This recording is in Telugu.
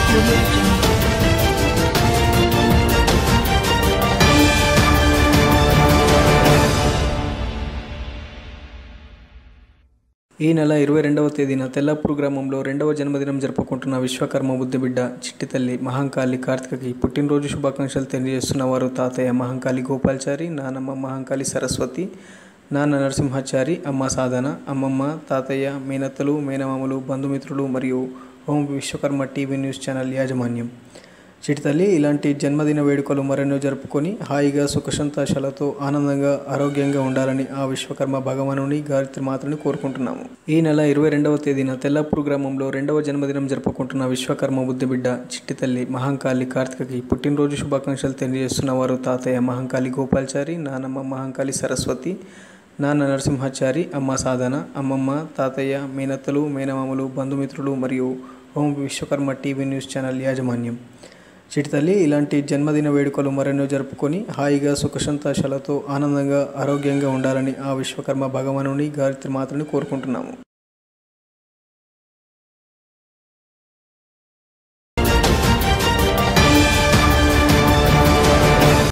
audio jungle. ఈ నెల ఇరవై రెండవ తేదీన తెల్లాపూర్ గ్రామంలో రెండవ జన్మదినం జరుపుకుంటున్న విశ్వకర్మ బుద్ధిబిడ్డ చిట్టి తల్లి మహంకాళి కార్తికకి పుట్టినరోజు శుభాకాంక్షలు తెలియజేస్తున్న వారు తాతయ్య మహంకాళి గోపాల్చారి నానమ్మ మహంకాళి సరస్వతి నాన్న నరసింహాచారి అమ్మ సాధన అమ్మమ్మ తాతయ్య మేనత్తలు మేనమామలు బంధుమిత్రులు మరియు home Vishwakarma TV news channel యాజమాన్యం చిటితల్లి ఇలాంటి జన్మదిన వేడుకలు మరెన్నో జరుపుకొని హాయిగా సుఖ సంతోషాలతో ఆనందంగా ఆరోగ్యంగా ఉండాలని ఆ విశ్వకర్మ భగవానుని గాయత్రి మాతని కోరుకుంటున్నాము ఈ నెల ఇరవై రెండవ తేదీన తెల్లాపూర్ గ్రామంలో రెండవ జన్మదినం జరుపుకుంటున్న విశ్వకర్మ బుద్ధిబిడ్డ చిట్టితల్లి మహంకాళి కార్తికకి పుట్టినరోజు శుభాకాంక్షలు తెలియజేస్తున్న వారు తాతయ్య మహంకాళి గోపాల్చారి నానమ్మ మహంకాళి సరస్వతి నాన్న నరసింహాచారి అమ్మ సాధన అమ్మమ్మ తాతయ్య మేనత్తలు మేనమామలు బంధుమిత్రులు మరియు home Vishwakarma TV news channel యాజమాన్యం చిటితల్లి ఇలాంటి జన్మదిన వేడుకలు మరెన్నో జరుపుకొని హాయిగా సుఖ సంతోషాలతో ఆనందంగా ఆరోగ్యంగా ఉండాలని ఆ విశ్వకర్మ భగవానుని గాయత్రి మాతని కోరుకుంటున్నాము